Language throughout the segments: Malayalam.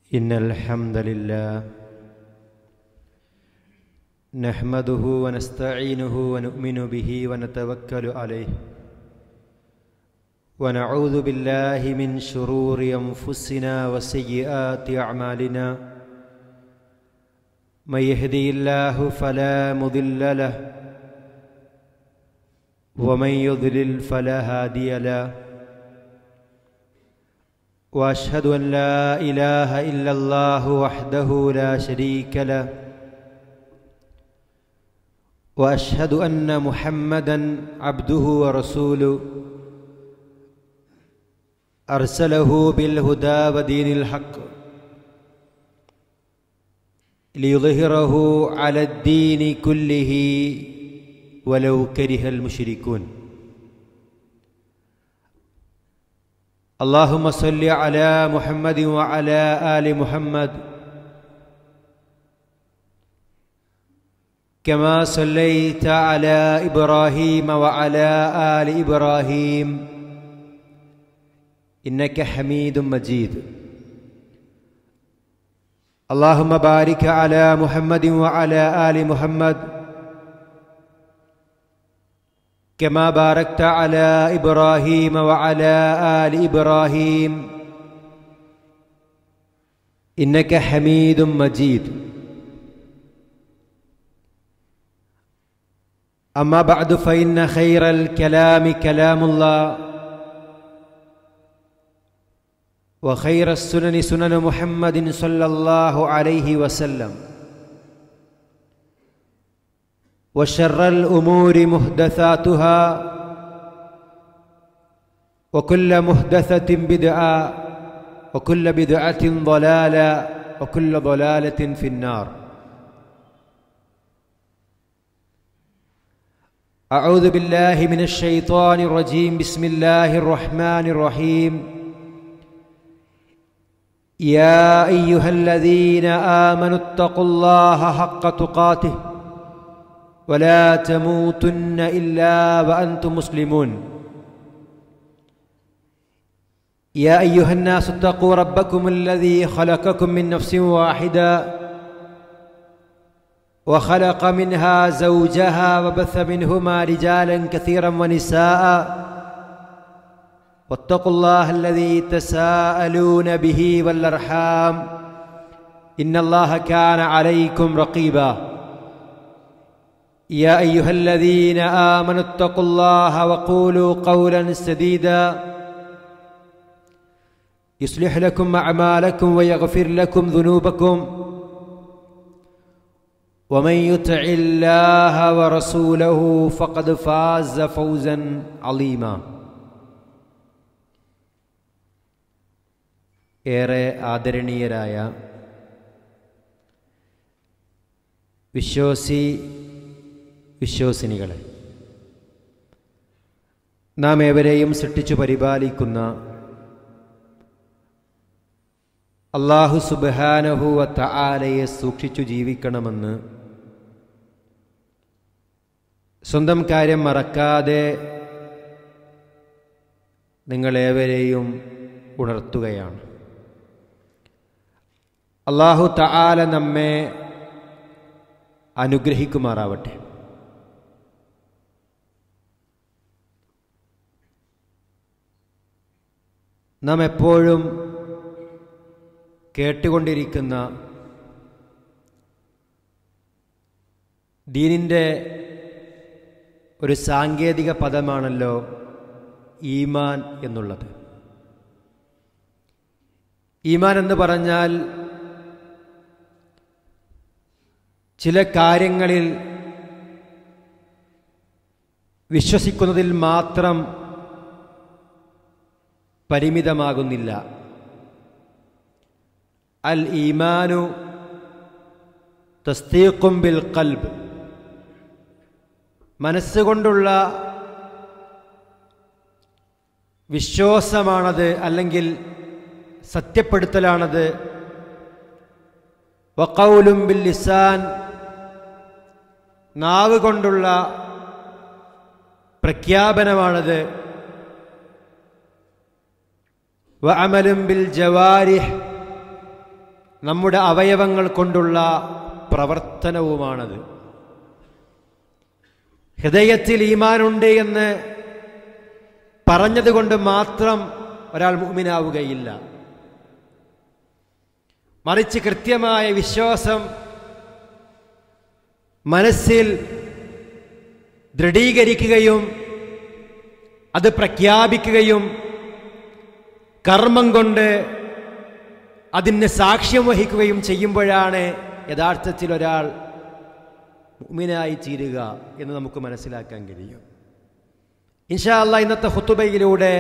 إن الحمد لله نحمده ونستعينه ونؤمن به ونتوكل عليه ونعوذ بالله من شرور أنفسنا وسيئات أعمالنا من يهدي الله فلا مضل له ومن يضلل فلا هادي له واشهد ان لا اله الا الله وحده لا شريك له واشهد ان محمدا عبده ورسوله ارسله بالهدى ودين الحق ليظهره على الدين كله ولو كره المشركون اللهم صل على محمد وعلى ال محمد كما صليت على ابراهيم وعلى ال ابراهيم انك حميد مجيد اللهم بارك على محمد وعلى ال محمد كما باركت على ابراهيم وعلى ال ابراهيم انك حميد مجيد اما بعد فان خير الكلام كلام الله وخير السنن سنن محمد صلى الله عليه وسلم وشر الامور محدثاتها وكل محدثه بدعه وكل بدعه ضلاله وكل ضلاله في النار اعوذ بالله من الشيطان الرجيم بسم الله الرحمن الرحيم يا ايها الذين امنوا اتقوا الله حق تقاته ولا تموتن الا وانتم مسلمون يا ايها الناس اتقوا ربكم الذي خلقكم من نفس واحده وخلق منها زوجها وبث منهما رجالا كثيرا ونساء واتقوا الله الذي تساءلون به والارحام ان الله كان عليكم رقيبا يا ايها الذين امنوا اتقوا الله وقولوا قولا سديدا يصلح لكم اعمالكم ويغفر لكم ذنوبكم ومن يطع الله ورسوله فقد فاز فوزا عظيما ഏറെ ആദരണീയരായ വിശ്വാസി വിശ്വാസിനികളെ നാം ഏവരെയും സൃഷ്ടിച്ചു പരിപാലിക്കുന്ന അള്ളാഹു സുബാനഹുവ തആലയെ സൂക്ഷിച്ചു ജീവിക്കണമെന്ന് സ്വന്തം കാര്യം മറക്കാതെ നിങ്ങളേവരെയും ഉണർത്തുകയാണ് അള്ളാഹു തആല നമ്മെ അനുഗ്രഹിക്കുമാറാവട്ടെ നാം എപ്പോഴും കേട്ടുകൊണ്ടിരിക്കുന്ന ദീനിൻ്റെ ഒരു സാങ്കേതിക പദമാണല്ലോ ഈമാൻ എന്നുള്ളത് ഈമാൻ എന്ന് പറഞ്ഞാൽ ചില കാര്യങ്ങളിൽ വിശ്വസിക്കുന്നതിൽ മാത്രം പരിമിതമാകുന്നില്ല അൽ ഈമാനു തസ്തീഖും ബിൽ കൽബ് മനസ്സുകൊണ്ടുള്ള വിശ്വാസമാണത് അല്ലെങ്കിൽ സത്യപ്പെടുത്തലാണത് വക്കൗലും ബിൽ ലിസാൻ നാവ് കൊണ്ടുള്ള പ്രഖ്യാപനമാണത് വഅമലും ബിൽ ജവാരിഹ് നമ്മുടെ അവയവങ്ങൾ കൊണ്ടുള്ള പ്രവർത്തനവുമാണത് ഹൃദയത്തിൽ ഈമാനുണ്ട് എന്ന് പറഞ്ഞതുകൊണ്ട് മാത്രം ഒരാൾ മുഅ്മിനാവുകയില്ല മറിച്ച് കൃത്യമായ വിശ്വാസം മനസ്സിൽ ദൃഢീകരിക്കുകയും അത് പ്രഖ്യാപിക്കുകയും കർമ്മം കൊണ്ട് അതിന് സാക്ഷ്യം വഹിക്കുകയും ചെയ്യുമ്പോഴാണ് യഥാർത്ഥത്തിൽ ഒരാൾ മുഅ്മിനായി തീരുക എന്ന് നമുക്ക് മനസ്സിലാക്കാൻ കഴിയും ഇൻഷാ അല്ലാ ഇന്നത്തെ ഹുത്തുബയിലൂടെ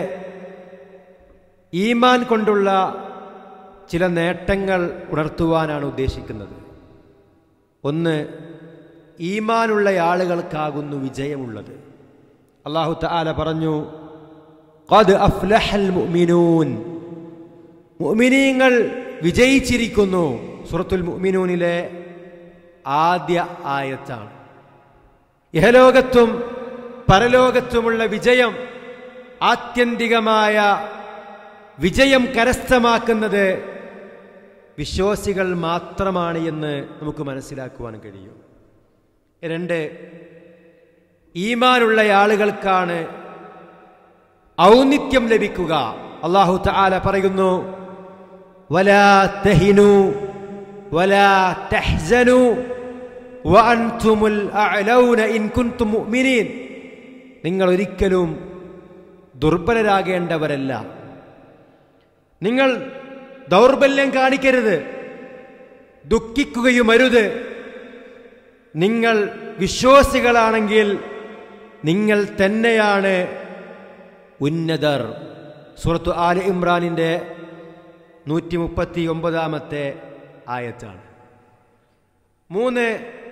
ഈമാൻ കൊണ്ടുള്ള ചില നേട്ടങ്ങൾ ഉണർത്തുവാനാണ് ഉദ്ദേശിക്കുന്നത് ഒന്ന് ഈമാനുള്ള ആളുകൾക്കാകുന്നു വിജയമുള്ളത് അള്ളാഹു തആല പറഞ്ഞു ഖദ് അഫ്ലഹൽ മുഅ്മിനൂൻ മുഅ്മിനീങ്ങൾ വിജയിച്ചിരിക്കുന്നു സൂറത്തുൽ മുഅ്മിനൂനിലെ ആദ്യ ആയത്താണ് ഇഹലോകത്തും പരലോകത്തുമുള്ള വിജയം ആത്യന്തികമായ വിജയം കരസ്ഥമാക്കുന്നത് വിശ്വാസികൾ മാത്രമാണ് എന്ന് നമുക്ക് മനസ്സിലാക്കുവാൻ കഴിയും രണ്ട് ഈമാനുള്ള ആളുകൾക്കാണ് ഔന്നിത്യം ലഭിക്കുക അള്ളാഹു തആല പറയുന്നു വലാ തഹിനു വലാ തഹ്സനു വഅൻതുമുൽ അഅലൗന ഇൻ കുൻതും മുഅ്മിനീൻ നിങ്ങൾ ഒരിക്കലും ദുർബലരാകേണ്ടവരല്ല നിങ്ങൾ ദൗർബല്യം കാണിക്കരുത് ദുഃഖിക്കുകയും അരുത് നിങ്ങൾ വിശ്വാസികളാണെങ്കിൽ നിങ്ങൾ തന്നെയാണ് ഉന്നതർ സുറത്തു ആല ഇമ്രാനിൻ്റെ നൂറ്റി മുപ്പത്തി ഒമ്പതാമത്തെ ആയത്താണ് മൂന്ന്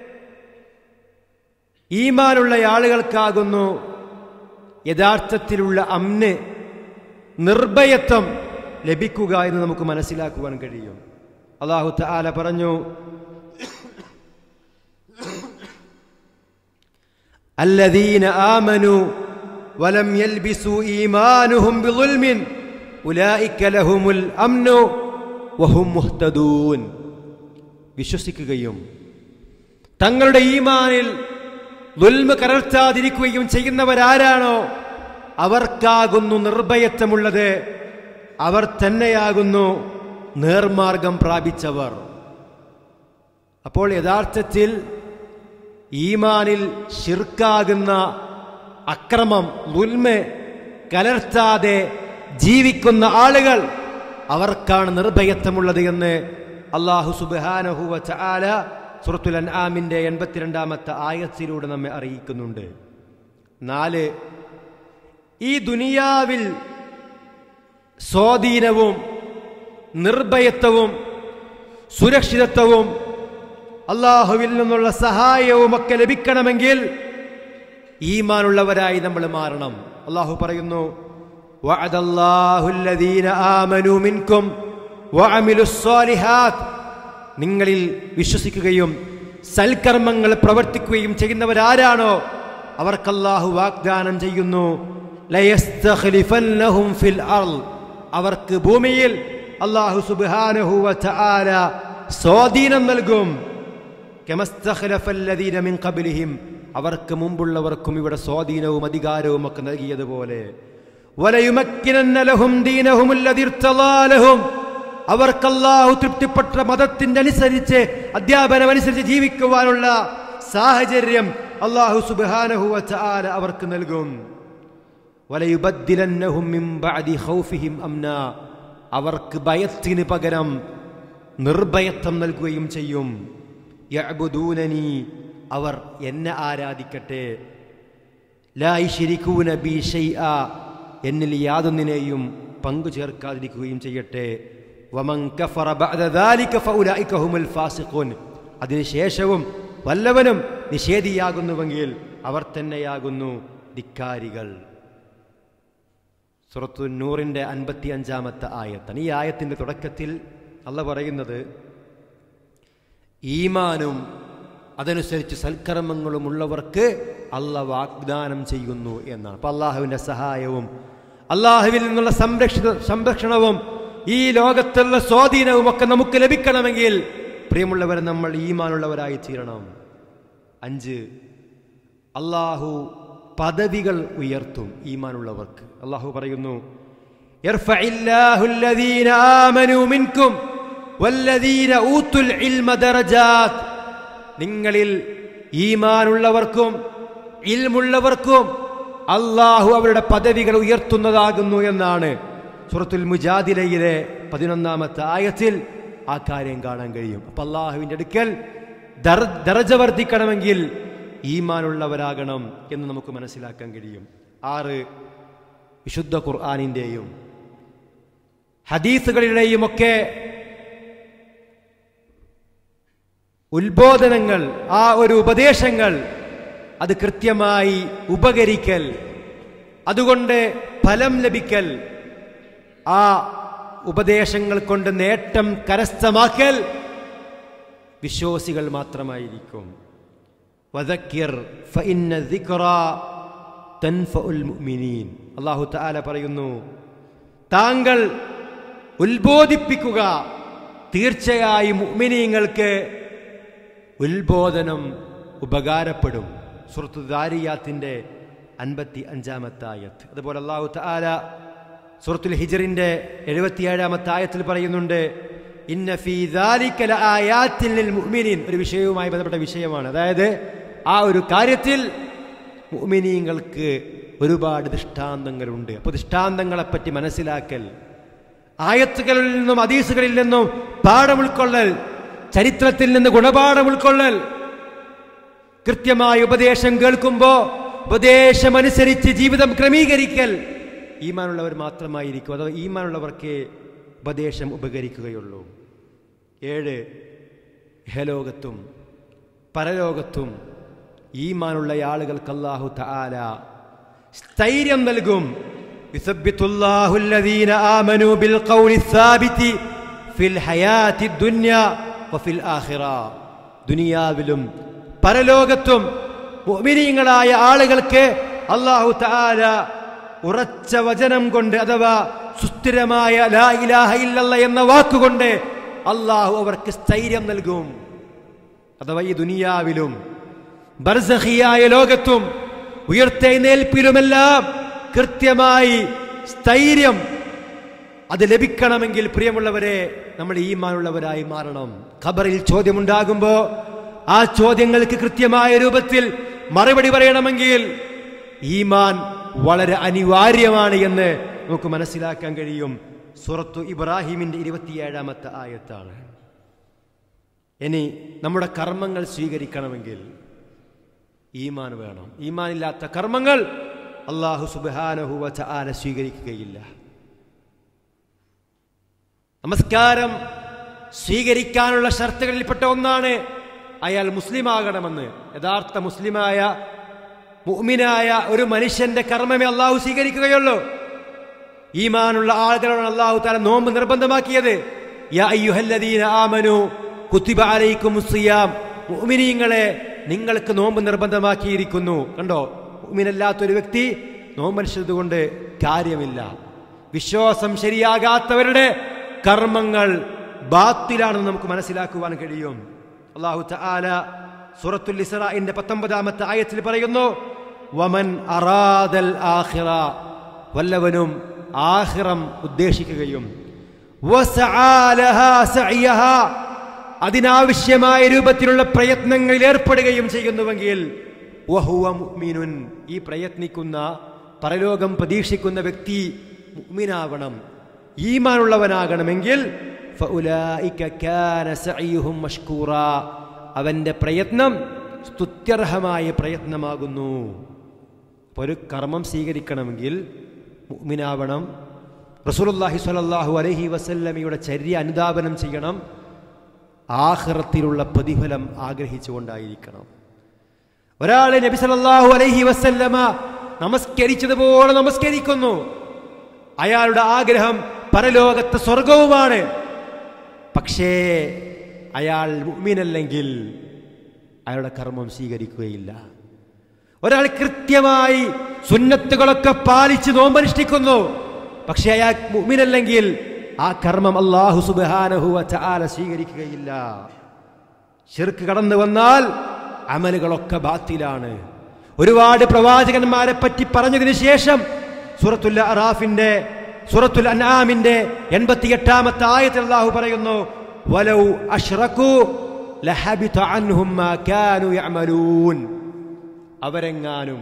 ഈമാനുള്ള ആളുകൾക്കാകുന്നു യഥാർത്ഥത്തിലുള്ള അമ്ന് നിർഭയത്വം ലഭിക്കുക എന്ന് നമുക്ക് മനസ്സിലാക്കുവാൻ കഴിയും അള്ളാഹു തആല പറഞ്ഞു الذين آمنوا ولم يلبسوا إيمانهم بظلم أولئك لهم الأمن وهم مهتدون വിശ്വസിക്കുകയും തങ്ങളുടെ ഈമാനിൽ ദുൽമ കലർത്താതിരിക്കുകയും ചെയ്യുന്നവരാരാണോ അവർക്കാകുന്നു നിർഭയത്വമുള്ളത് അവർ തന്നെയാകുന്നു നേർമാർഗം പ്രാപിച്ചവർ അപ്പോൾ യഥാർത്ഥത്തിൽ ഈമാനിൽ ഷിർക്കാകുന്ന അക്രമം ദുൽമ കലർത്താതെ ജീവിക്കുന്ന ആളുകൾ അവർക്കാണ് നിർഭയത്വമുള്ളത് എന്ന് അള്ളാഹു സുബാനഹുവ ചാല സുറത്തുൽ അൻആമിൻ്റെ എൺപത്തിരണ്ടാമത്തെ ആയത്തിലൂടെ നമ്മെ അറിയിക്കുന്നുണ്ട് നാല് ഈ ദുനിയാവിൽ സ്വാധീനവും നിർഭയത്വവും സുരക്ഷിതത്വവും അള്ളാഹുവിൽ നിന്നുള്ള സഹായവും ഒക്കെ ലഭിക്കണമെങ്കിൽ ഈമാനുള്ളവരായി നമ്മൾ മാറണം അള്ളാഹു പറയുന്നു വഅദല്ലാഹുല്ലദീന ആമനു മിൻകും വഅമിലുസ്സാലിഹാത്ത് നിങ്ങളിൽ വിശ്വസിക്കുകയും സൽക്കർമ്മങ്ങൾ പ്രവർത്തിക്കുകയും ചെയ്യുന്നവരാരാണോ അവർക്കല്ലാഹു വാഗ്ദാനം ചെയ്യുന്നു ലയസ്തഖ്ലിഫന്നഹും ഫിൽ അർള് അവർക്ക് ഭൂമിയിൽ അല്ലാഹു സുബ്ഹാനഹു വതആല സ്വാധീനം നൽകും കമസ്തഖ്ലഫല്ലദീന മിൻ ഖബ്ലിഹിം അവർക്ക് മുമ്പുള്ളവർക്കും ഇവിടെ സ്വാധീനവും അധികാരവും ഒക്കെ നൽകിയതുപോലെ വലയുമക്കിനന്ന ലഹും ദീനഹും അല്ലദീ ഇർതളാ ലഹും അവർക്ക് അല്ലാഹു തൃപ്തിപ്പെട്ട മതത്തിന്റെ അനുസരിച്ച് അധ്യാപനം അനുസരിച്ച് ജീവിക്കുവാനുള്ള സാഹചര്യം അല്ലാഹു സുബ്ഹാനഹു വതആല അവർക്ക് നൽകും വലയുബദ്ദിലന്നഹും മിൻ ബഅദി ഖൗഫിഹിം അംന അവർക്ക് ഭയത്തിന് പകരം നിർഭയത്വം നൽകുകയും ചെയ്യും യഅ്ബുദൂനനി അവർ എന്നെ ആരാധിക്കട്ടെ ലാ യുശ്രികൂന ബി ഷൈഅ എന്നിൽ യാതൊന്നിനെയും പങ്കു ചേർക്കാതിരിക്കുകയും ചെയ്യട്ടെ വമൻ കഫറ ബഅദ ദാലിക ഫഉലൈക ഹുമുൽ ഫാസിഖൂൻ അതിനുശേഷവും വല്ലവനും നിഷേധിയാകുന്നുവെങ്കിൽ അവർ തന്നെയാകുന്നു ധിക്കാരികൾ സുറത്തു നൂറിൻ്റെ അൻപത്തി അഞ്ചാമത്തെ ആയത്താണ് ഈ ആയത്തിൻ്റെ തുടക്കത്തിൽ അല്ല പറയുന്നത് ഈമാനും അതനുസരിച്ച് സൽക്കർമ്മങ്ങളും ഉള്ളവർക്ക് അല്ല വാഗ്ദാനം ചെയ്യുന്നു എന്നാണ് അപ്പം അള്ളാഹുവിൻ്റെ സഹായവും അള്ളാഹുവിൽ നിന്നുള്ള സംരക്ഷിത സംരക്ഷണവും ഈ ലോകത്തുള്ള സ്വാധീനവും ഒക്കെ നമുക്ക് ലഭിക്കണമെങ്കിൽ പ്രിയമുള്ളവരെ നമ്മൾ ഈമാനുള്ളവരായി തീരണം അഞ്ച് അള്ളാഹു പദവികൾ ഉയർത്തും ഈമാനുള്ളവർക്ക് അള്ളാഹു പറയുന്നു يرفع الله الذين آمنوا منكم والذين أوتوا العلم درجات നിങ്ങളിൽ ഈമാനുള്ളവർക്കും ഇൽമുള്ളവർക്കും അള്ളാഹു അവരുടെ പദവികൾ ഉയർത്തുന്നതാകുന്നു എന്നാണ് സുറത്തുൽ മുജാദിലയിലെ പതിനൊന്നാമത്തെ ആയത്തിൽ ആ കാര്യം കാണാൻ കഴിയും അപ്പൊ അള്ളാഹുവിന്റെ അടുക്കൽ ദർ- ദർജ വർദ്ധിക്കണമെങ്കിൽ ഈമാനുള്ളവരാകണം എന്ന് നമുക്ക് മനസ്സിലാക്കാൻ കഴിയും ആറ് വിശുദ്ധ ഖുർആാനിൻ്റെയും ഹദീസുകളിലെയും ഒക്കെ ഉത്ബോധനങ്ങൾ ആ ഒരു ഉപദേശങ്ങൾ അത് കൃത്യമായി ഉപകരിക്കൽ അതുകൊണ്ട് ഫലം ലഭിക്കൽ ആ ഉപദേശങ്ങൾ കൊണ്ട് നേട്ടം കരസ്ഥമാക്കൽ വിശ്വാസികൾ മാത്രമായിരിക്കും വദക്കിർ ഫഇന്ന ദിക്റ തൻഫഉൽ മുഅ്മിനീൻ അല്ലാഹു തആല പറയുന്നു താങ്കൾ ഉത്ബോധിപ്പിക്കുക തീർച്ചയായും മുഅ്മിനീങ്ങൾക്ക് ഉത്ബോധനം ഉപകാരപ്പെടും സുഹൃത്തു ദാരിയാത്തിന്റെ അൻപത്തി അഞ്ചാമത്തെ ആയത്ത് അതുപോലെ അള്ളാഹു തആല സൂറത്തുൽ ഹിജറിന്റെ എഴുപത്തിയേഴാമത്തെ ആയത്തിൽ പറയുന്നുണ്ട് ഇന്ന ഫീ ദാലിക ലആയാത്തിൻ ലിൽ മുഅ്മിനീൻ ഒരു വിഷയവുമായി ബന്ധപ്പെട്ട വിഷയമാണ് അതായത് ആ ഒരു കാര്യത്തിൽ മുഅ്മിനീങ്ങൾക്ക് ഒരുപാട് ദൃഷ്ടാന്തങ്ങളുണ്ട് അപ്പോൾ ദൃഷ്ടാന്തങ്ങളെപ്പറ്റി മനസ്സിലാക്കൽ ആയത്തുകളിൽ നിന്നും ഹദീസുകളിൽ നിന്നും പാഠം ഉൾക്കൊള്ളൽ ചരിത്രത്തിൽ നിന്ന് ഗുണപാഠം ഉൾക്കൊള്ളൽ കൃത്യമായ ഉപദേശം കേൾക്കുമ്പോ ഉപദേശമനുസരിച്ച് ജീവിതം ക്രമീകരിക്കൽ ഈമാനുള്ളവർ മാത്രമായിരിക്കും അഥവാ ഈമാനുള്ളവർക്ക് ഉപദേശം ഉപകരിക്കുകയുള്ളൂ ഏഴ് ഇഹലോകത്തും പരലോകത്തും ഈമാനുള്ള ആളുകൾക്ക് അല്ലാഹു തആല സ്ഥൈര്യം നൽകും يثبت الله الذين آمنوا بالقول الثابت في الحياة الدنيا وفي الآخرة ദുനിയാവിലും പരലോകത്തും മുഅ്മിനീങ്ങളായ ആളുകൾക്ക് അല്ലാഹു തആല ഉറച്ച വചനം കൊണ്ട് അഥവാ സുസ്ഥിരമായ ലാ ഇലാഹ ഇല്ലല്ല എന്ന വാക്കുകൊണ്ട് അള്ളാഹു അവർക്ക് സ്ഥൈര്യം നൽകും അഥവാ ഈ ദുനിയാവിലും ബർസഹിയായ ലോകത്തും ഉയർത്തെഴുന്നേൽപ്പിലുമെല്ലാം കൃത്യമായി സ്ഥൈര്യം അത് ലഭിക്കണമെങ്കിൽ പ്രിയമുള്ളവരെ നമ്മൾ ഈമാനുള്ളവരായി മാറണം ഖബറിൽ ചോദ്യമുണ്ടാകുമ്പോ ആ ചോദ്യങ്ങൾക്ക് കൃത്യമായ രൂപത്തിൽ മറുപടി പറയണമെങ്കിൽ ഈമാൻ വളരെ അനിവാര്യമാണ് എന്ന് നമുക്ക് മനസ്സിലാക്കാൻ കഴിയും സുറത്തു ഇബ്രാഹിമിന്റെ ഇരുപത്തിയേഴാമത്തെ ആയത്താണ് ഇനി നമ്മുടെ കർമ്മങ്ങൾ സ്വീകരിക്കണമെങ്കിൽ ഈമാൻ വേണം ഈമാനില്ലാത്ത കർമ്മങ്ങൾ അള്ളാഹു സുബാനഹുവ ചാല സ്വീകരിക്കുകയില്ല നമസ്കാരം സ്വീകരിക്കാനുള്ള ഷർത്തുകളിൽപ്പെട്ട ഒന്നാണ് അയാൾ മുസ്ലിം ആകണമെന്ന് യഥാർത്ഥ മുസ്ലിമായ മുഅ്മിനായ ഒരു മനുഷ്യന്റെ കർമ്മമേ അള്ളാഹു സ്വീകരിക്കുകയുള്ളൂ ഈമാനുള്ള ആളുകളാണ് അള്ളാഹു താല നോമ്പ് നിർബന്ധമാക്കിയത് യാ അയ്യുഹല്ലദീന ആമനു കുത്തിബ അലൈക്കുമുസ് സിയാം മുഅ്മിനീങ്ങളെ നിങ്ങൾക്ക് നോമ്പ് നിർബന്ധമാക്കിയിരിക്കുന്നു കണ്ടോ മുഅ്മിനല്ലാത്തൊരു വ്യക്തി നോമ്പനുഷ്ഠിച്ചത് കൊണ്ട് കാര്യമില്ല വിശ്വാസം ശരിയാകാത്തവരുടെ കർമ്മങ്ങൾ ബാത്തിലാണെന്ന് നമുക്ക് മനസ്സിലാക്കുവാൻ കഴിയും അള്ളാഹു തആല സൂറത്തുൽ ഇസ്രാഇന്റെ പത്തൊമ്പതാമത്തെ ആയത്തിൽ പറയുന്നു വമൻ അറാദൽ ആഖിറ വല്ലവനും ആഖിറം ഉദ്ദേശിക്കുകയും വസആ ലഹാ സഅയഹാ അതിനാവശ്യമായ രൂപത്തിലുള്ള പ്രയത്നങ്ങളിൽ ഏർപ്പെടുകയും ചെയ്യുന്നുവെങ്കിൽ വഹുവ മുഅ്മിനുൻ ഈ പ്രയത്നിക്കുന്ന പരലോകം പ്രതീക്ഷിക്കുന്ന വ്യക്തി മുഅ്മിനാവണം ഈമാനുള്ളവനാകണമെങ്കിൽ ഫഉലായിക കാന സഅയുഹും മഷ്കൂറാ അവന്റെ പ്രയത്നം സ്തുത്യർഹമായ പ്രയത്നമാകുന്നു അപ്പോൾ ഒരു കർമ്മം സ്വീകരിക്കണമെങ്കിൽ മുഅ്മിനാവണം റസൂലുള്ളാഹി സ്വല്ലല്ലാഹു അലൈഹി വസല്ലമയുടെ ചര്യ അനുധാപനം ചെയ്യണം ആഖിറത്തിലുള്ള പ്രതിഫലം ആഗ്രഹിച്ചുകൊണ്ടായിരിക്കണം ഒരാൾ നബി സല്ലല്ലാഹു അലൈഹി വസല്ലമ നമസ്കരിച്ചതുപോലെ നമസ്കരിക്കുന്നു അയാളുടെ ആഗ്രഹം പരലോകത്തെ സ്വർഗവുമാണ് പക്ഷേ അയാൾ മുഅ്മിനല്ലെങ്കിൽ അയാളുടെ കർമ്മം സ്വീകരിക്കുകയില്ല ഒരാൾ കൃത്യമായി സുന്നത്തുകളൊക്കെ പാലിച്ച് നോമ്പനുഷ്ഠിക്കുന്നു പക്ഷേ അയാൾ മുഅ്മിനല്ലെങ്കിൽ ആ കർമ്മം അള്ളാഹു സുബാനഹുവ ചാല സ്വീകരിക്കുകയില്ല ഷിർക്ക് കടന്നു വന്നാൽ അമലുകളൊക്കെ ബാത്തിലാണ് ഒരുപാട് പ്രവാചകന്മാരെ പറ്റി പറഞ്ഞതിന് ശേഷം സൂറത്തുൽ അറാഫിന്റെ സൂറത്തുൽ അനാമിന്റെ എൺപത്തിയെട്ടാമത്തെ ആയത്തിൽ അള്ളാഹു പറയുന്നു വലൗ അഷ്റഖു ലഹബിത അൻഹും മാ കാനു യഅമലൂൻ അവരെങ്ങാനും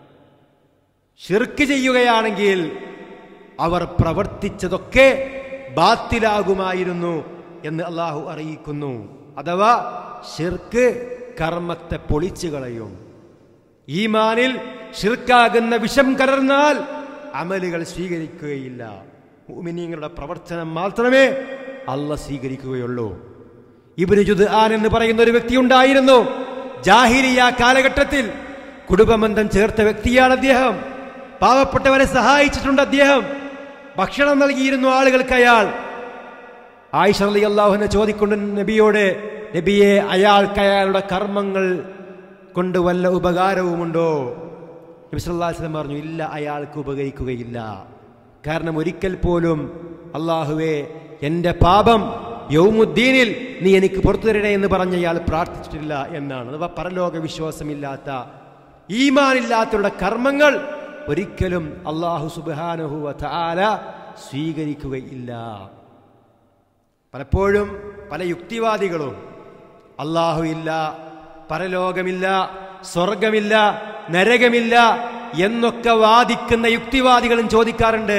ഷിർക്ക് ചെയ്യുകയാണെങ്കിൽ അവർ പ്രവർത്തിച്ചതൊക്കെ ബാത്തിലാകുമായിരുന്നു എന്ന് അള്ളാഹു അറിയിക്കുന്നു അഥവാ ഷിർക്ക് കർമ്മത്തെ പൊളിച്ചു കളയും ഈമാനിൽ ഷിർക്കാകുന്ന വിഷം കലർന്നാൽ അമലുകൾ സ്വീകരിക്കുകയില്ല മുഅ്മിനീങ്ങളുടെ പ്രവർത്തനം മാത്രമേ അല്ല സ്വീകരിക്കുകയുള്ളൂ ഇബ്നു ജുദ്ആൻ എന്ന് പറയുന്ന ഒരു വ്യക്തി ഉണ്ടായിരുന്നു ജാഹിലിയ കാലഘട്ടത്തിൽ കുടുംബബന്ധം ചേർത്ത വ്യക്തിയാണ് അദ്ദേഹം പാവപ്പെട്ടവരെ സഹായിച്ചിട്ടുണ്ട് അദ്ദേഹം ഭക്ഷണം നൽകിയിരുന്നു ആളുകൾക്ക് അയാൾ ആയിഷ അലി അള്ളാഹുവിനെ ചോദിക്കൊണ്ട് നബിയോട് നബിയെ അയാൾക്ക് അയാളുടെ കർമ്മങ്ങൾ കൊണ്ട് വല്ല ഉപകാരവുമുണ്ടോ നബി സല്ലല്ലാഹു അലൈഹി വസല്ലം പറഞ്ഞു ഇല്ല അയാൾക്ക് ഉപകരിക്കുകയില്ല കാരണം ഒരിക്കൽ പോലും അള്ളാഹുവെ എൻ്റെ പാപം യൗമുദ്ദീനിൽ നീ എനിക്ക് പുറത്തു തരണേ എന്ന് പറഞ്ഞ അയാൾ പ്രാർത്ഥിച്ചിട്ടില്ല എന്നാണ് അഥവാ പരലോക വിശ്വാസമില്ലാത്ത ഈമാനില്ലാത്തവരുടെ കർമ്മങ്ങൾ ഒരിക്കലും അള്ളാഹു സുബാനുഹുവ താല സ്വീകരിക്കുകയില്ല പലപ്പോഴും പല യുക്തിവാദികളും അള്ളാഹു ഇല്ല പരലോകമില്ല സ്വർഗമില്ല നരകമില്ല എന്നൊക്കെ വാദിക്കുന്ന യുക്തിവാദികളും ചോദിക്കാറുണ്ട്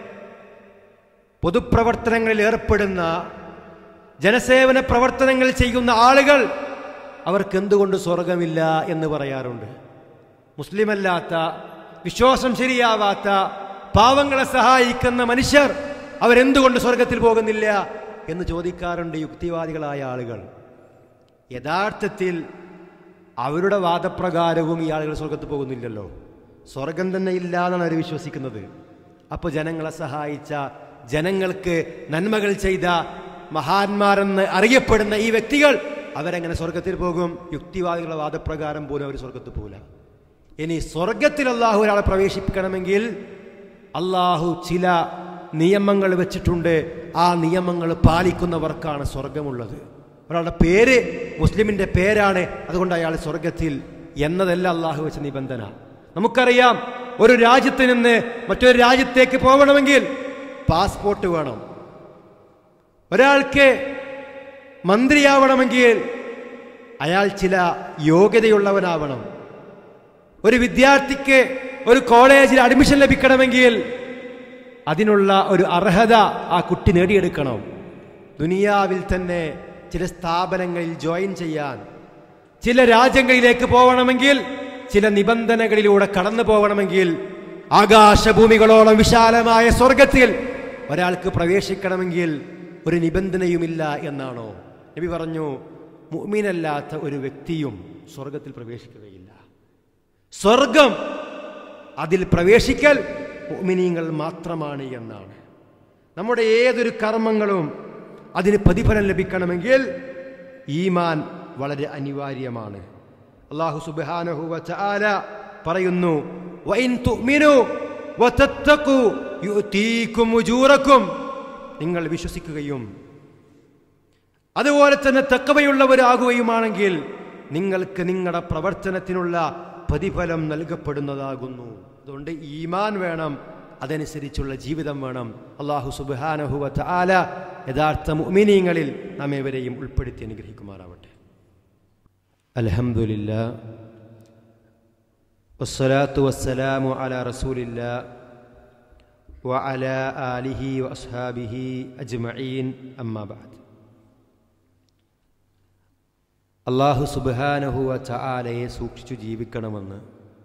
പൊതുപ്രവർത്തനങ്ങളിൽ ഏർപ്പെടുന്ന ജനസേവന പ്രവർത്തനങ്ങൾ ചെയ്യുന്ന ആളുകൾ അവർക്ക് എന്തുകൊണ്ട് സ്വർഗമില്ല എന്ന് പറയാറുണ്ട് മുസ്ലിമല്ലാത്ത വിശ്വാസം ശരിയാവാത്ത പാവങ്ങളെ സഹായിക്കുന്ന മനുഷ്യർ അവരെന്തുകൊണ്ട് സ്വർഗത്തിൽ പോകുന്നില്ല എന്ന് ചോദിക്കാറുണ്ട് യുക്തിവാദികളായ ആളുകൾ യഥാർത്ഥത്തിൽ അവരുടെ വാദപ്രകാരവും ഈ ആളുകൾ സ്വർഗത്ത് പോകുന്നില്ലല്ലോ സ്വർഗം തന്നെ ഇല്ല എന്നാണ് അവർ വിശ്വസിക്കുന്നത് അപ്പോൾ ജനങ്ങളെ സഹായിച്ച ജനങ്ങൾക്ക് നന്മകൾ ചെയ്ത മഹാന്മാരെന്ന് അറിയപ്പെടുന്ന ഈ വ്യക്തികൾ അവരെങ്ങനെ സ്വർഗത്തിൽ പോകും യുക്തിവാദികളുടെ വാദപ്രകാരം പോലും അവർ സ്വർഗത്ത് പോകില്ല ഇനി സ്വർഗത്തിൽ അള്ളാഹു ഒരാളെ പ്രവേശിപ്പിക്കണമെങ്കിൽ അള്ളാഹു ചില നിയമങ്ങൾ വെച്ചിട്ടുണ്ട് ആ നിയമങ്ങൾ പാലിക്കുന്നവർക്കാണ് സ്വർഗമുള്ളത് ഒരാളുടെ പേര് മുസ്ലിമിന്റെ പേരാണ് അതുകൊണ്ട് അയാൾ സ്വർഗത്തിൽ എന്നതല്ല അള്ളാഹു വെച്ച നിബന്ധന നമുക്കറിയാം ഒരു രാജ്യത്ത് നിന്ന് മറ്റൊരു രാജ്യത്തേക്ക് പോകണമെങ്കിൽ പാസ്പോർട്ട് വേണം ഒരാൾക്ക് മന്ത്രിയാവണമെങ്കിൽ അയാൾ ചില യോഗ്യതയുള്ളവനാവണം ഒരു വിദ്യാർത്ഥിക്ക് ഒരു കോളേജിൽ അഡ്മിഷൻ ലഭിക്കണമെങ്കിൽ അതിനുള്ള ഒരു അർഹത ആ കുട്ടി നേടിയെടുക്കണം ദുനിയാവിൽ തന്നെ ചില സ്ഥാപനങ്ങളിൽ ജോയിൻ ചെയ്യാൻ ചില രാജ്യങ്ങളിലേക്ക് പോകണമെങ്കിൽ ചില നിബന്ധനകളിലൂടെ കടന്നു പോകണമെങ്കിൽ ആകാശഭൂമികളോളം വിശാലമായ സ്വർഗത്തിൽ ഒരാൾക്ക് പ്രവേശിക്കണമെങ്കിൽ ഒരു നിബന്ധനയുമില്ല എന്നാണോ നബി പറഞ്ഞു മുഅ്മിനല്ലാത്ത ഒരു വ്യക്തിയും സ്വർഗത്തിൽ പ്രവേശിക്കുകയില്ല സ്വർഗം അതിൽ പ്രവേശിക്കൽ മുഅ്മിനീങ്ങൾ മാത്രമാണ് എന്നാണ് നമ്മുടെ ഏതൊരു കർമ്മങ്ങളും അതിന് പ്രതിഫലം ലഭിക്കണമെങ്കിൽ ഈമാൻ വളരെ അനിവാര്യമാണ് അള്ളാഹു സുബ്ഹാനഹു വതആല പറയുന്നു വഇൻ തുഅ്മിനു വതത്തഖു യുഅതീകും ഉജൂറക്കും നിങ്ങൾ വിശ്വസിക്കുകയും അതുപോലെ തന്നെ തക്കവയുള്ളവരാകുകയുമാണെങ്കിൽ നിങ്ങൾക്ക് നിങ്ങളുടെ പ്രവർത്തനത്തിനുള്ള പ്രതിഫലം നൽകപ്പെടുന്നതാകുന്നു അതുകൊണ്ട് ഈമാൻ വേണം അതനുസരിച്ചുള്ള ജീവിതം വേണം അള്ളാഹു സുബാനഹുവ ആല യഥാർത്ഥ മുഅ്മിനീങ്ങളിൽ നാം ഏവരെയും ഉൾപ്പെടുത്തി അനുഗ്രഹിക്കുമാറാവട്ടെ അലഹമുല്ല വസ്സലാത്തു വസ്സലാമു അല റസൂലില്ല وعلى آله وأصحابه أجمعين أما بعد അള്ളാഹു സുബാനഹുവ ചാലയെ സൂക്ഷിച്ചു ജീവിക്കണമെന്ന്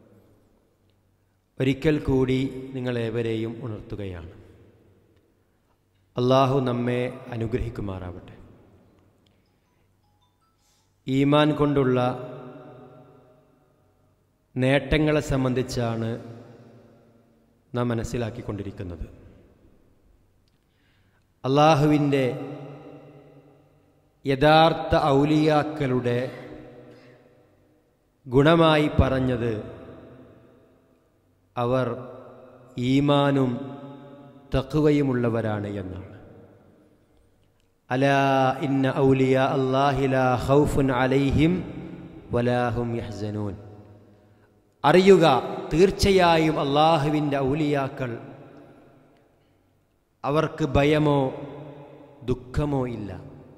ഒരിക്കൽ കൂടി നിങ്ങളേവരെയും ഉണർത്തുകയാണ് അള്ളാഹു നമ്മെ അനുഗ്രഹിക്കുമാറാവട്ടെ ഈമാൻ കൊണ്ടുള്ള നേട്ടങ്ങളെ സംബന്ധിച്ചാണ് നാം മനസ്സിലാക്കിക്കൊണ്ടിരിക്കുന്നത് അള്ളാഹുവിൻ്റെ യഥാർത്ഥ ഔലിയാക്കളുടെ ഗുണമായി പറഞ്ഞത് അവർ ഈമാനും തക്കുവയുമുള്ളവരാണ് എന്നാണ് അലാ ഇന്ന ഔലിയ അല്ലാഹി ലാ ഖൗഫുൻ അലൈഹിം വലാഹും യഹ്സനൂൻ അറിയുക തീർച്ചയായും അള്ളാഹുവിൻ്റെ ഔലിയാക്കൾ അവർക്ക് ഭയമോ ദുഃഖമോ ഇല്ല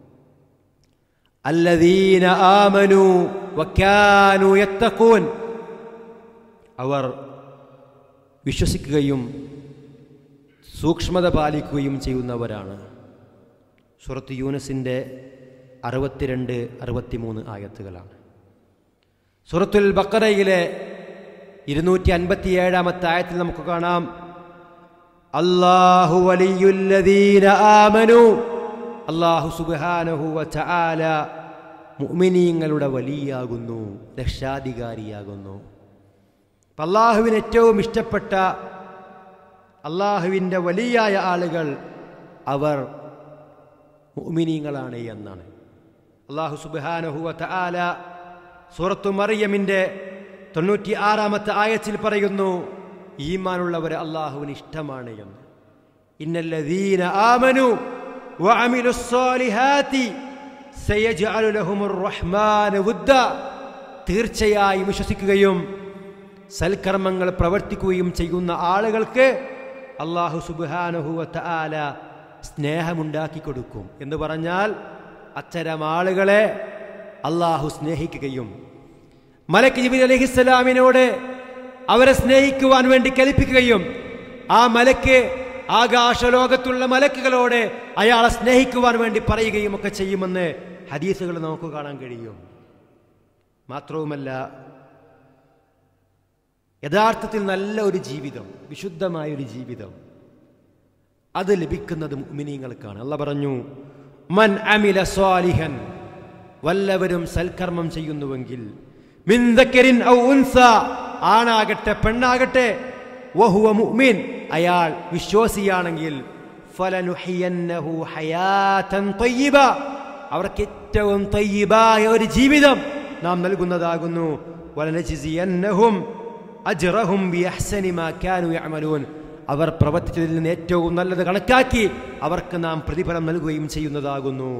അല്ലദീന ആമനു വക്കാനു യത്തഖൂൻ അവർ വിശ്വസിക്കുകയും സൂക്ഷ്മത പാലിക്കുകയും ചെയ്യുന്നവരാണ് സുറത്ത് യൂനസിൻ്റെ അറുപത്തിരണ്ട് അറുപത്തിമൂന്ന് ആയത്തുകളാണ് സുറത്തുൽ ബക്കറയിലെ ഇരുന്നൂറ്റി അൻപത്തിയേഴാമത്തെ ആയത്തിൽ നമുക്ക് കാണാം അള്ളാഹു വലിയുല്ലദീന ആമനു അള്ളാഹു സുബാനഹു വചാല മുഅ്മിനീങ്ങളുടെ വലിയാകുന്നു രക്ഷാധികാരിയാകുന്നു അപ്പം അള്ളാഹുവിന് ഏറ്റവും ഇഷ്ടപ്പെട്ട അള്ളാഹുവിൻ്റെ വലിയായ ആളുകൾ അവർ മുഅ്മിനീങ്ങളാണ് എന്നാണ് അള്ളാഹു സുബാനഹു വചാല സൂറത്തു മറിയമിൻ്റെ തൊണ്ണൂറ്റി ആറാമത്തെ ആയത്തിൽ പറയുന്നു ഈമാനുള്ളവരെ അള്ളാഹുവിന് ഇഷ്ടമാണ് എന്ന് ഇന്നല്ലദീന ആമനു وعملوا الصالحات سيجعل لهم الرحمن ودا തീർച്ചയായും വിശ്വസിക്കുകയും സൽക്കർമ്മങ്ങൾ പ്രവർത്തിക്കുകയും ചെയ്യുന്ന ആളുകൾക്ക് അള്ളാഹു സുബാനുഹുവത്ത ആല സ്നേഹമുണ്ടാക്കി കൊടുക്കും എന്ന് പറഞ്ഞാൽ അത്തരം ആളുകളെ അള്ളാഹു സ്നേഹിക്കുകയും മലക്ക് ജിബിൻ അലഹിസ്സലാമിനോട് അവരെ സ്നേഹിക്കുവാൻ വേണ്ടി കൽപ്പിക്കുകയും ആ മലക്ക് ആകാശലോകത്തുള്ള മലക്കുകളോട് അയാളെ സ്നേഹിക്കുവാൻ വേണ്ടി പറയുകയും ഒക്കെ ചെയ്യുമെന്ന് ഹദീസുകൾ നമുക്ക് കാണാൻ കഴിയും മാത്രവുമല്ല യഥാർത്ഥത്തിൽ നല്ല ഒരു ജീവിതം വിശുദ്ധമായ ഒരു ജീവിതം അത് ലഭിക്കുന്നത് മുഅ്മിനീങ്ങൾക്കാണ് അല്ല പറഞ്ഞു മൻ അമില സ്വാലിഹൻ വല്ലവരും സൽക്കർമ്മം ചെയ്യുന്നുവെങ്കിൽ മിന്തക്കരിൻ ഔ ഉൻസ ആണാകട്ടെ പെണ്ണാകട്ടെ വഹുവ മുഅ്മിൻ അയാൾ വിശ്വാസിയാണെങ്കിൽ ഫലനുഹിയന്നഹു ഹയാതൻ തയ്യിബ അവർക്ക് ഏറ്റവും തയ്യിബായ ഒരു ജീവിതം നാം നൽകുന്നതാകുന്നു വലനജിസിയന്നഹും അജ്റഹും ബിഅഹ്സനി മാ കാനു യഅമലൂൻ അവർ പ്രവർത്തിച്ചതിൽ നിന്ന് ഏറ്റവും നല്ലത് കണക്കാക്കി അവർക്ക് നാം പ്രതിഫലം നൽകുകയും ചെയ്യുന്നതാകുന്നു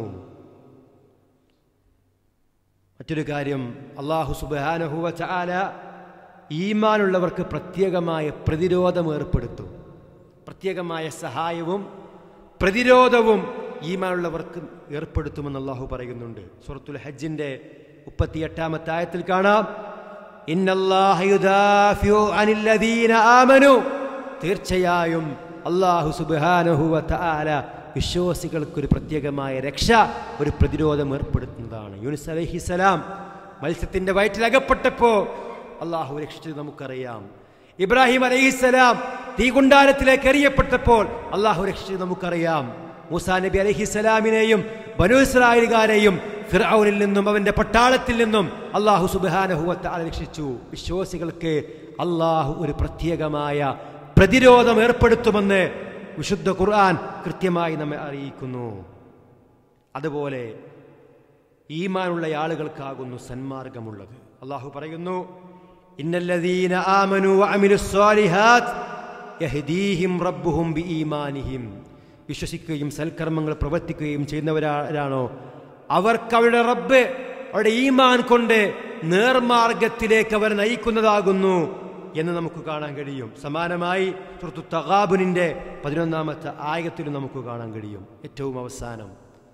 മറ്റൊരു കാര്യം അള്ളാഹു സുബാനഹുവ ചാല ഈമാനുള്ളവർക്ക് പ്രത്യേകമായ പ്രതിരോധം ഏർപ്പെടുത്തും പ്രത്യേകമായ സഹായവും പ്രതിരോധവും ഈമാനുള്ളവർക്ക് ഏർപ്പെടുത്തുമെന്ന് അള്ളാഹു പറയുന്നുണ്ട് സുറത്തുൽ ഹജ്ജിന്റെ മുപ്പത്തിയെട്ടാമത്തെ ആയത്തിൽ കാണാം ഇന്നല്ലാഹ യുദാഫിഉ അനില്ലദീന ആമനു തീർച്ചയായും അള്ളാഹു സുബാനഹുവ തആല വിശ്വാസികൾക്കൊരു പ്രത്യേകമായ രക്ഷ ഒരു പ്രതിരോധം ഏർപ്പെടുത്തുന്നതാണ് യൂനിസ് അലഹിസലാം മത്സ്യത്തിന്റെ വയറ്റിൽ അകപ്പെട്ടപ്പോ അള്ളാഹു രക്ഷിച്ചത് നമുക്കറിയാം ഇബ്രാഹിം അലഹിസലാം തീകുണ്ടാരത്തിലേക്ക് എറിയപ്പെട്ടപ്പോൾ അള്ളാഹു രക്ഷിച്ചത് നമുക്കറിയാം മൂസാ നബി അലഹിസലാമിനെയും ബനു ഇസ്രായേലുകാരെയും ഫിറൌനിൽ നിന്നും അവന്റെ പട്ടാളത്തിൽ നിന്നും അള്ളാഹു സുബാനഹുവത്ത രക്ഷിച്ചു വിശ്വാസികൾക്ക് അള്ളാഹു ഒരു പ്രത്യേകമായ പ്രതിരോധം ഏർപ്പെടുത്തുമെന്ന് വിശുദ്ധ ഖുർആൻ കൃത്യമായി നമ്മെ അറിയിക്കുന്നു അതുപോലെ ഈമാനുള്ള ആളുകൾക്കാകുന്നു സന്മാർഗമുള്ളത് അള്ളാഹു പറയുന്നു ഇന്നല്ലദീന ആമനു വഅമിലു സ്വാലിഹാത്ത് യഹ്ദീഹിം റബ്ബുഹും ബിഈമാനിഹിം വിശ്വസിക്കുകയും സൽക്കർമ്മങ്ങൾ പ്രവർത്തിക്കുകയും ചെയ്യുന്നവരാണോ അവർക്ക് അവരുടെ റബ്ബ് അവരുടെ ഈമാൻ കൊണ്ട് നേർമാർഗത്തിലേക്ക് അവർ നയിക്കുന്നതാകുന്നു എന്ന് നമുക്ക് കാണാൻ കഴിയും സമാനമായി സുഹൃത്തു തകാബുനിന്റെ പതിനൊന്നാമത്തെ ആയത്തിലും നമുക്ക് കാണാൻ കഴിയും ഏറ്റവും അവസാനം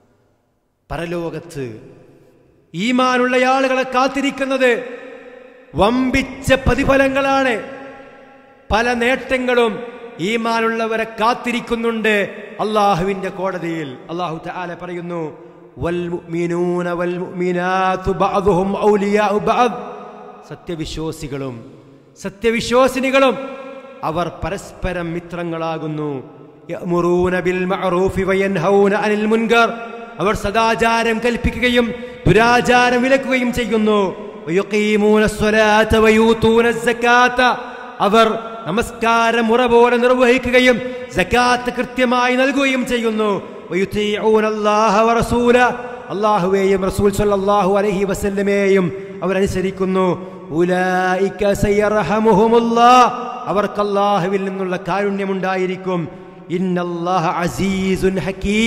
പരലോകത്ത് ഈമാനുള്ള ആളുകളെ കാത്തിരിക്കുന്നത് വമ്പിച്ച പ്രതിഫലങ്ങളാണ് പല നേട്ടങ്ങളും ഈമാനുള്ളവരെ കാത്തിരിക്കുന്നുണ്ട് അള്ളാഹുവിന്റെ കോടതിയിൽ അള്ളാഹു തആല പറയുന്നു വൽമുഅ്മിനൂന വൽമുഅ്മിനാതു ബഅദുഹും ഔലിയാഉ ബഅദ് സത്യവിശ്വാസികളും സത്യവിശ്വാസിനികളും അവർ പരസ്പരം മിത്രങ്ങളാകുന്നു യഅ്മുറൂന ബിൽ മഅറൂഫി വയൻഹൗന അനിൽ മുൻകർ അവർ സദാചാരം കൽപ്പിക്കുകയും ദുരാചാരം വിലക്കുകയും ചെയ്യുന്നു വയുഖീമൂന സ്വലാത്ത വയൂതൂന സക്കാത്ത അവർ നമസ്കാരം മുറ പോലെ നിർവഹിക്കുകയും സക്കാത്ത് കൃത്യമായി നൽകുകയും ചെയ്യുന്നു വയുതീഊന അല്ലാഹ വറസൂല അല്ലാഹുവേയും റസൂൽ സല്ലല്ലാഹു അലൈഹി വസല്ലമയെയും അവരനുസരിക്കുന്നു ഉലായിക സയർഹമുഹുമുല്ലാഹ് അവർക്ക് അല്ലാഹുവിൽ നിന്നുള്ള കാരുണ്യമുണ്ടായിരിക്കും ഇന്നല്ലാഹ അസീസുൻ ഹക്കീം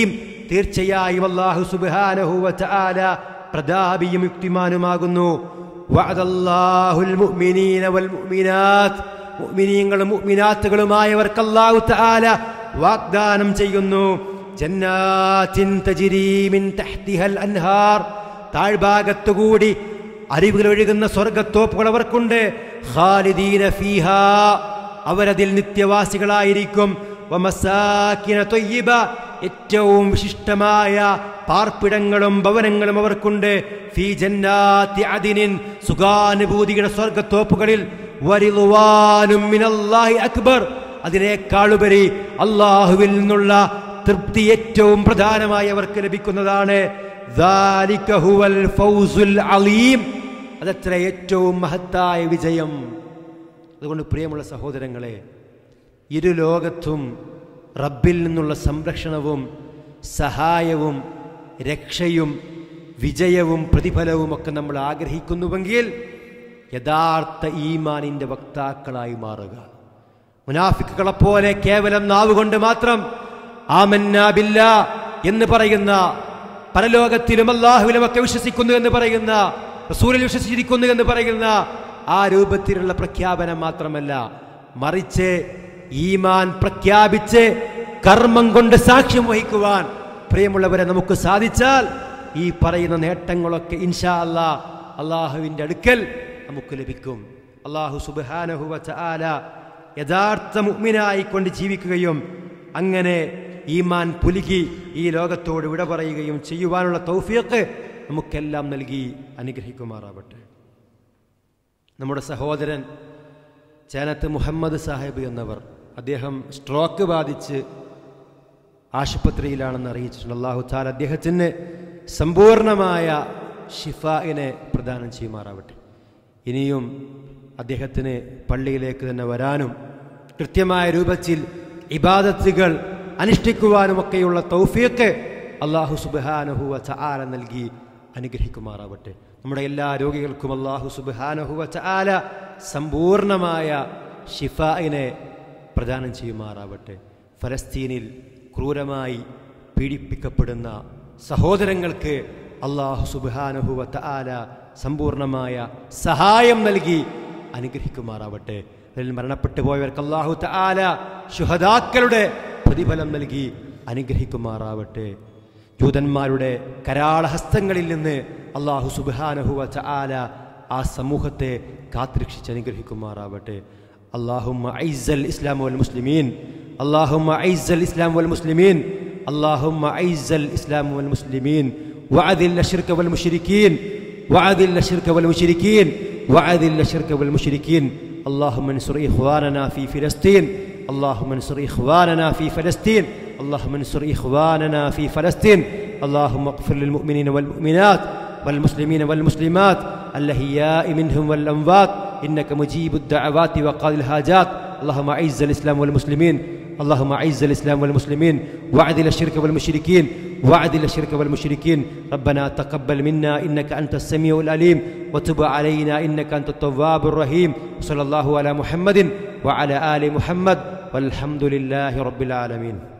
തീർച്ചയായും അല്ലാഹു സുബ്ഹാനഹു വതആല പ്രതാപിയും യുക്തിമാനുമാകുന്നു വഅദല്ലാഹുൽ മുഅ്മിനീന വൽ മുഅ്മിനാത്ത് മുഅ്മിനീങ്ങളും മുഅ്മിനാത്തുകളുമായവർക്ക് അല്ലാഹു തആല വാഗ്ദാനം ചെയ്യുന്നു ജന്നാത്തിൻ തജ്രീ മിൻ തഹ്തിഹൽ അൻഹാർ താഴ്ഭാഗത്തുകൂടി അരുവികൾ ഒഴുകുന്ന സ്വർഗത്തോപ്പുകൾ അവർക്കുണ്ട് ഖാലിദീന ഫീഹാ അവരതിൽ നിത്യവാസികളായിരിക്കും വമസാക്കിന ത്വയ്യിബ ഏറ്റവും വിശിഷ്ടമായ പാർപ്പിടങ്ങളും ഭവനങ്ങളും അവർക്കുണ്ട് ഫീ ജന്നാത്തി അദിനിൻ സുഖാനുഭൂതിയുടെ സ്വർഗത്തോപ്പുകളിൽ വരിളുവാനും മിനല്ലാഹി അക്ബർ അതിനേക്കാളുപരി അള്ളാഹുവിൽ നിന്നുള്ള തൃപ്തി ഏറ്റവും പ്രധാനമായി അവർക്ക് ലഭിക്കുന്നതാണ് ذَلِكَ هُوَ الْفَوْزُ الْعَظِيمُ. അതത്ര ഏറ്റവും മഹത്തായ വിജയം അതുകൊണ്ട് പ്രിയമുള്ള സഹോദരങ്ങളെ ഇരു ലോകത്തും റബ്ബിൽ നിന്നുള്ള സംരക്ഷണവും സഹായവും രക്ഷയും വിജയവും പ്രതിഫലവും ഒക്കെ നമ്മൾ ആഗ്രഹിക്കുന്നുവെങ്കിൽ യഥാർത്ഥ ഈമാനിൻ്റെ വക്താക്കളായി മാറുക മുനാഫിക്കുകളെ പോലെ കേവലം നാവുകൊണ്ട് മാത്രം ആമന്നാ ബില്ല എന്ന് പറയുന്ന പരലോകത്തിലും അള്ളാഹുവിലും ഒക്കെ വിശ്വസിക്കുന്നു എന്ന് പറയുന്ന റസൂലിൽ വിശ്വസിച്ചിരിക്കുന്നു എന്ന് പറയുന്ന ആ രൂപത്തിലുള്ള പ്രഖ്യാപനം മാത്രമല്ല മറിച്ച് ഈമാൻ പ്രഖ്യാപിച്ച് കർമ്മം കൊണ്ട് സാക്ഷ്യം വഹിക്കുവാൻ പ്രിയമുള്ളവരെ നമുക്ക് സാധിച്ചാൽ ഈ പറയുന്ന നേട്ടങ്ങളൊക്കെ ഇൻഷാ അല്ലാ അള്ളാഹുവിൻ്റെ അടുക്കൽ നമുക്ക് ലഭിക്കും അള്ളാഹു സുബാനഹുവ ചാല യഥാർത്ഥ മുഗ്മിനായി കൊണ്ട് ജീവിക്കുകയും അങ്ങനെ ഈമാൻ പുലുകി ഈ ലോകത്തോട് വിട പറയുകയും ചെയ്യുവാനുള്ള തൗഫീഖ് നമുക്കെല്ലാം നൽകി അനുഗ്രഹിക്കുമാറാവട്ടെ നമ്മുടെ സഹോദരൻ ചേനത്ത് മുഹമ്മദ് സാഹിബ് എന്നവർ അദ്ദേഹം സ്ട്രോക്ക് ബാധിച്ച് ആശുപത്രിയിലാണെന്ന് അറിയിച്ചിട്ടുണ്ട് അള്ളാഹു താൽ അദ്ദേഹത്തിന് സമ്പൂർണമായ ഷിഫായിനെ പ്രദാനം ചെയ്യുമാറാവട്ടെ ഇനിയും അദ്ദേഹത്തിന് പള്ളിയിലേക്ക് തന്നെ വരാനും കൃത്യമായ രൂപത്തിൽ ഇബാദത്തുകൾ അനുഷ്ഠിക്കുവാനുമൊക്കെയുള്ള തൗഫീക്ക് അള്ളാഹു സുബാനഹുവ ചാല നൽകി അനുഗ്രഹിക്കുമാറാവട്ടെ നമ്മുടെ എല്ലാ രോഗികൾക്കും അള്ളാഹു സുബാനഹുവ ചാല സമ്പൂർണമായ ഷിഫായിനെ പ്രദാനം ചെയ്യുമാറാവട്ടെ ഫലസ്തീനിൽ ക്രൂരമായി പീഡിപ്പിക്കപ്പെടുന്ന സഹോദരങ്ങൾക്ക് അള്ളാഹു സുബാനഹുവ ചാല സമ്പൂർണമായ സഹായം നൽകി അനുഗ്രഹിക്കുമാറാവട്ടെ അതിൽ മരണപ്പെട്ടു പോയവർക്ക് അള്ളാഹു തആല ശുഹദാക്കളുടെ പ്രതിഫലം നൽകി അനുഗ്രഹിക്കുമാറാവട്ടെ ജൂതന്മാരുടെ കരാളഹസ്തങ്ങളിൽ നിന്ന് അള്ളാഹു സുബാനഹുവ ചാല ആ സമൂഹത്തെ കാത്തുരക്ഷിച്ച് അനുഗ്രഹിക്കുമാറാവട്ടെ اللهم أعز الإسلام والمسلمين اللهم أعز الإسلام والمسلمين اللهم أعز الإسلام والمسلمين وأذل الشرك والمشركين وأذل الشرك والمشركين وأذل الشرك والمشركين اللهم انصر إخواننا في فلسطين اللهم انصر إخواننا في فلسطين اللهم انصر إخواننا في فلسطين اللهم اغفر للمؤمنين والمؤمنات والمسلمين والمسلمات الأحياء منهم والأموات إنك مجيب الدعوات وقاضي الحاجات اللهم أعز الإسلام والمسلمين اللهم أعز الإسلام والمسلمين وعدل الشرك والمشركين وعدل الشرك والمشركين ربنا تقبل منا إنك أنت السميع العليم وتب علينا إنك أنت التواب الرحيم صلى الله على محمد وعلى آل محمد والحمد لله رب العالمين